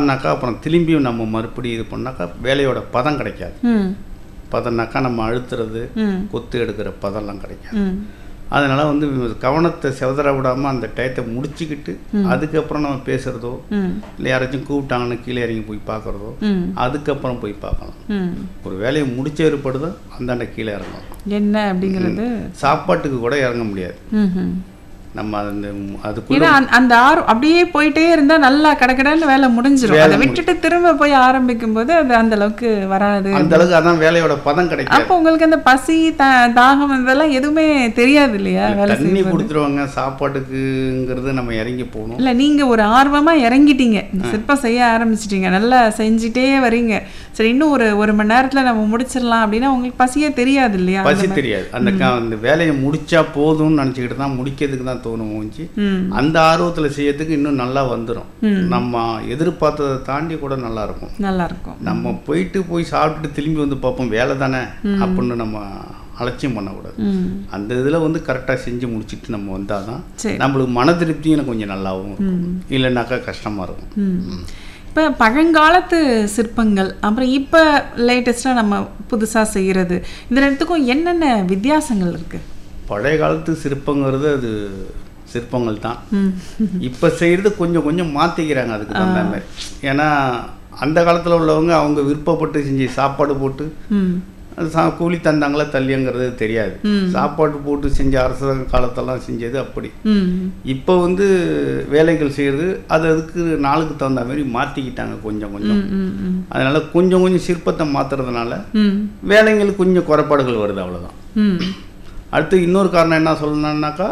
போனோம்னாக்கா அப்புறம் திரும்பியும் நம்ம மறுபடியும் இது பண்ணாக்கா வேலையோட பதம் கிடைக்காது ம் பதம்னாக்கா நம்ம அழுத்துறது ம் கொத்து எடுக்கிற பதம்லாம் கிடைக்காது ம் அதனால் வந்து கவனத்தை செதற விடாமல் அந்த டயத்தை முடிச்சுக்கிட்டு அதுக்கப்புறம் நம்ம பேசுகிறதோ ம் இல்லை யாராச்சும் கூப்பிட்டாங்கன்னு கீழே இறங்கி போய் பார்க்குறதோ ம் அதுக்கப்புறம் போய் பார்க்கலாம் ம் ஒரு வேலையை முடிச்ச ஏற்படுதோ அந்தாண்ட கீழே இறங்கலாம் என்ன அப்படிங்கிறது சாப்பாட்டுக்கு கூட இறங்க முடியாது ம் ம் நம்ம அந்த அதுக்குள்ள ஏன்னா அந்த- அந்த ஆர்வம் அப்படியே போயிட்டே இருந்தா நல்லா கடகடன்னு வேலை முடிஞ்சிரும் அதை விட்டுட்டு திரும்ப போய் ஆரம்பிக்கும் போது அது அந்த அளவுக்கு வராது அந்த அளவுக்கு அதான் வேலையோட பதம் கிடைக்காது அப்போ உங்களுக்கு அந்த பசி த- தாகம் இதெல்லாம் எதுவுமே தெரியாது இல்லையா வேலை தண்ணி செய்யும் கொடுத்துருவாங்க சாப்பாட்டுக்குங்கிறது நம்ம இறங்கி போகணும் இல்ல நீங்க ஒரு ஆர்வமா இறங்கிட்டீங்க இந்த சிற்பம் செய்ய ஆரம்பிச்சிட்டீங்க நல்லா செஞ்சுட்டே வரீங்க சரி இன்னும் ஒரு ஒரு மணி நேரத்துல நம்ம முடிச்சிடலாம் அப்படின்னா உங்களுக்கு பசியே தெரியாது இல்லையா பசி தெரியாது அந்த க- அந்த வேலையை முடிச்சா போதும்னு நினச்சிக்கிட்டு தான் முடிக்கிறதுக்கு தான் தோணும் மூஞ்சி ம் அந்த ஆர்வத்தில் செய்யறதுக்கு இன்னும் நல்லா வந்துடும் நம்ம எதிர்பார்த்ததை தாண்டி கூட நல்லா இருக்கும் நல்லா இருக்கும் நம்ம போயிட்டு போய் சாப்பிட்டுட்டு திரும்பி வந்து பார்ப்போம் வேலை தானே அப்படின்னு நம்ம அலட்சியம் பண்ணக்கூடாது ம் அந்த இதில் வந்து கரெக்டாக செஞ்சு முடிச்சிட்டு நம்ம வந்தால் தான் சரி நம்மளுக்கு மன திருப்தியும் கொஞ்சம் நல்லாவும் இருக்கும் இல்லைன்னாக்கா கஷ்டமாக இருக்கும் ம் இப்போ பழங்காலத்து சிற்பங்கள் அப்புறம் இப்போ லேட்டஸ்ட்டாக நம்ம புதுசா செய்யறது இந்த ரெண்டுத்துக்கும் என்னென்ன வித்தியாசங்கள் இருக்கு பழைய காலத்து சிற்பங்கிறது அது சிற்பங்கள் தான் ம் இப்போ செய்கிறது கொஞ்சம் கொஞ்சம் மாற்றிக்கிறாங்க அதுக்கு தகுந்த மாதிரி ஏன்னா அந்த காலத்தில் உள்ளவங்க அவங்க விருப்பப்பட்டு செஞ்சு சாப்பாடு போட்டு ம் அது சா கூலி தந்தாங்களா தள்ளியங்கிறது தெரியாது ம். சாப்பாடு போட்டு செஞ்ச அரச காலத்தெல்லாம் செஞ்சது அப்படி ம் இப்போ வந்து வேலைகள் செய்கிறது அது அதுக்கு நாளுக்கு தகுந்த மாதிரி மாற்றிக்கிட்டாங்க கொஞ்சம் கொஞ்சம் ம் ம் ம் அதனால கொஞ்சம் கொஞ்சம் சிற்பத்தை மாற்றுறதுனால ம் வேலைங்களுக்கு கொஞ்சம் குறைபாடுகள் வருது அவ்வளோதான் ம் அடுத்து இன்னொரு காரணம் என்ன சொல்லணும்னாக்கா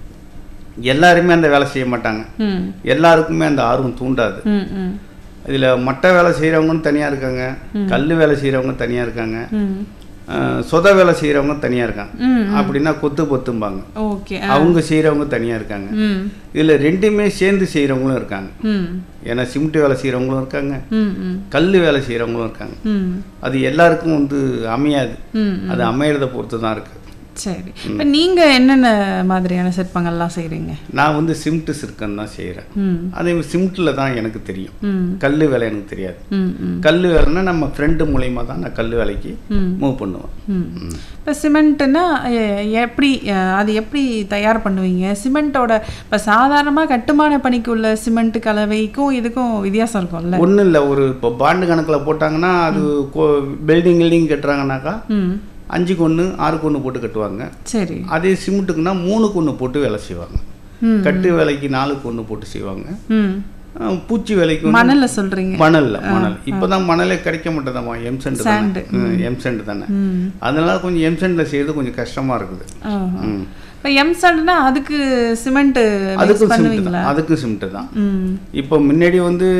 எல்லாருமே அந்த வேலை செய்ய மாட்டாங்க ம் எல்லாருக்குமே அந்த ஆர்வம் தூண்டாது ம் ம் இதில் மட்டை வேலை செய்கிறவங்களும் தனியாக இருக்காங்க கல் வேலை செய்கிறவங்க தனியாக இருக்காங்க ம் அஹ், சொத வேலை செய்கிறவங்க தனியாக இருக்காங்க ம் அப்படின்னா கொத்து பொத்தும்பாங்க ஓகே அவங்க செய்கிறவங்க தனியாக இருக்காங்க ம் இதில் ரெண்டுமே சேர்ந்து செய்கிறவங்களும் இருக்காங்க ம் ஏன்னா சிமெண்ட் வேலை செய்கிறவங்களும் இருக்காங்க ம் ம் கல் வேலை செய்கிறவங்களும் இருக்காங்க ம் அது எல்லாருக்கும் வந்து அமையாது ம் அது அமையறத பொறுத்து தான் இருக்குது சரி இப்போ நீங்க என்னென்ன மாதிரியான சிற்பங்கள்லாம் செய்றீங்க நான் வந்து சிமெண்ட் சிற்கம் தான் செய்கிறேன் ம் அதே சிமெண்ட்டில் தான் எனக்கு தெரியும் ம் கல் வேலை எனக்கு தெரியாது ம் ம் கல் வேலைன்னா நம்ம ஃப்ரெண்டு மூலயமா தான் நான் கல் வேலைக்கு ம் மூவ் பண்ணுவேன் ம் இப்போ சிமெண்ட்டுன்னா எ- எப்படி அஹ், அது எப்படி தயார் பண்ணுவீங்க சிமெண்ட்டோட இப்போ சாதாரணமாக கட்டுமான பணிக்கு உள்ள சிமெண்ட் கலவைக்கும் இதுக்கும் வித்தியாசம் இருக்கும்ல ஒன்றும் இல்லை ஒரு இப்போ பாண்டு கணக்கில் போட்டாங்கன்னா அது பில்டிங் கில்டிங் கட்டுறாங்கனாக்கா ம் அஞ்சுக்கு ஒன்று ஆறுக்கு ஒன்று போட்டு கட்டுவாங்க சரி அதே சிமெண்ட்டுக்குன்னா மூணுக்கு ஒன்று போட்டு வேலை செய்வாங்க ம் கட்டு வேலைக்கு நாலுக்கு ஒன்று போட்டு செய்வாங்க ம் அஹ் பூச்சி வேலைக்கு வந்து மணல்ல சொல்றீங்க மணல்ல மணல் இப்போதான் மணலே கிடைக்க மாட்டேதாம்மா எம்சென்ட் Sand. தானே எம்சென்ட் தானே ம் அதனால கொஞ்சம் எம்சென்ட்ல செய்யறது கொஞ்சம் கஷ்டமா இருக்குது ம். இப்போ எம்சாண்ட்னா அதுக்கு சிமெண்ட் அதுக்கும் சிமெண்ட் பண்ணுவீங்களா தான் அதுக்கும் சிமெண்ட் தான் ம் இப்போ முன்னாடி வந்து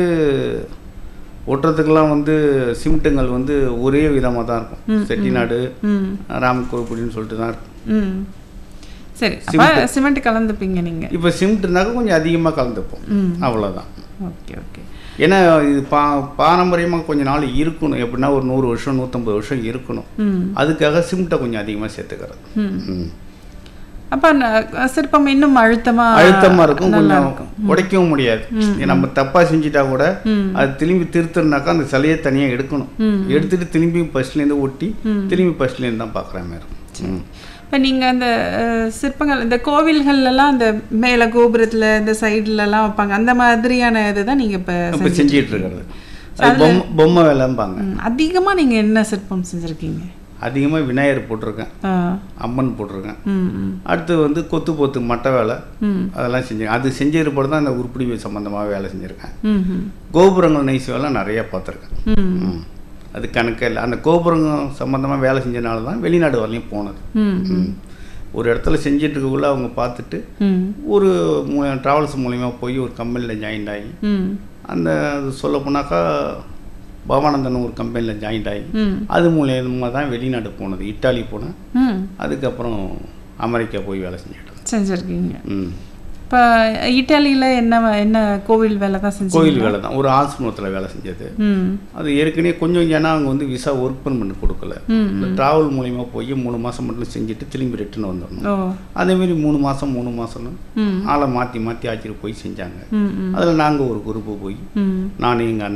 ஒட்டுறதுக்கெல்லாம் வந்து சிமெண்ட்டுங்கள் வந்து ஒரே விதமாக தான் இருக்கும் செட்டிநாடு ம் ராமகோபுரின்னு சொல்லிட்டு தான் இருக்கும் ம் சரி அப்போ சிமெண்ட் கலந்துப்பீங்க நீங்க இப்போ சிமெண்ட்னாக்க கொஞ்சம் அதிகமாக கலந்துப்போம் ம் அவ்வளோதான் ஓகே ஓகே ஏன்னா இது பா பாரம்பரியமாக கொஞ்ச நாள் இருக்கணும் எப்படின்னா ஒரு நூறு வருஷம் நூற்றம்பது வருஷம் இருக்கணும் ம் அதுக்காக சிமெண்ட்டை கொஞ்சம் அதிகமாக சேர்த்துக்கிறது ம் ம். அப்போ சிற்பம் இன்னும் அழுத்தமா அழுத்தமாக இருக்கும் நல்லா கொஞ்சம் இருக்கும் உடைக்கவும் முடியாது நம்ம தப்பாக செஞ்சிட்டா கூட ம் அது திரும்பி திருத்துனாக்கா அந்த சிலையை தனியாக எடுக்கணும் ம். எடுத்துட்டு திரும்பி ஃபர்ஸ்ட்லேருந்து ஒட்டி திரும்பி ஃபர்ஸ்ட்லேருந்து தான் பார்க்குற மாதிரி இருக்கும் ம். இப்போ நீங்க அந்த அஹ், சிற்பங்கள் இந்த கோவில்கள்லாம் அந்த மேல கோபுரத்துல இந்த சைடுலலாம் வைப்பாங்க அந்த மாதிரியான இதுதான் நீங்க இப்போ இப்போ செஞ்சிட்டு இருக்கிறது அது பொம்மை பொம்மை வேலைம்பாங்க அதிகமா நீங்க என்ன சிற்பம் செஞ்சிருக்கீங்க அதிகமாக விநாயகர் போட்டிருக்கேன் ஆ அம்மன் போட்டிருக்கேன் ம் ம் அடுத்து வந்து கொத்து போத்து மட்டை வேலை ம் அதெல்லாம் செஞ்சேன் அது செஞ்சிருப்பது தான் இந்த உருப்படி சம்மந்தமாக வேலை செஞ்சுருக்கேன் ம் ம் கோபுரங்கள் நெய்ஸ் வேலை நிறைய பார்த்துருக்கேன் ம் ம். அது கணக்கே இல்லை அந்த கோபுரங்கள் சம்மந்தமாக வேலை செஞ்சனால தான் வெளிநாடு வரலையும் போனது ம் ம். ஒரு இடத்துல செஞ்சிட்டு இருக்கக்குள்ள அவங்க பார்த்துட்டு ம் ஒரு ட்ராவல்ஸ் மூலிமா போய் ஒரு கம்பெனியில் ஜாயின் ஆகி ம் அந்த சொல்ல போனாக்கா பவானந்தன் ஒரு கம்பெனியில் ஜாயின் ஆகி ம் அது மூலியமாக தான் வெளிநாடு போனது இட்டாலி போனேன் ம் அதுக்கப்புறம் அமெரிக்கா போய் வேலை செஞ்சுட்டு இருந்தேன். செஞ்சிருக்கீங்க ம் இப்போ இட்டாலியில என்ன என்ன கோவில் வேலை தான் செஞ்சீங்க கோயில் வேலை தான் ஒரு ஆசிரமத்தில் வேலை செஞ்சது ம் அது ஏற்கனவே கொஞ்சம் ஏன்னா அவங்க வந்து விசா ஒர்க் பண்ணி கொடுக்கல ம் இந்த ட்ராவல் மூலிமா போய் மூணு மாதம் மட்டும் செஞ்சுட்டு திரும்பி ரிட்டர்ன் வந்துடணும் ஓ அதேமாரி மூணு மாதம் மூணு மாதம்னு ம் ஆளை மாற்றி மாற்றி ஆச்சிட்டு போய் செஞ்சாங்க ம் ம் அதில் நாங்கள் ஒரு குரூப்பு போய் ம் நான் எங்கள்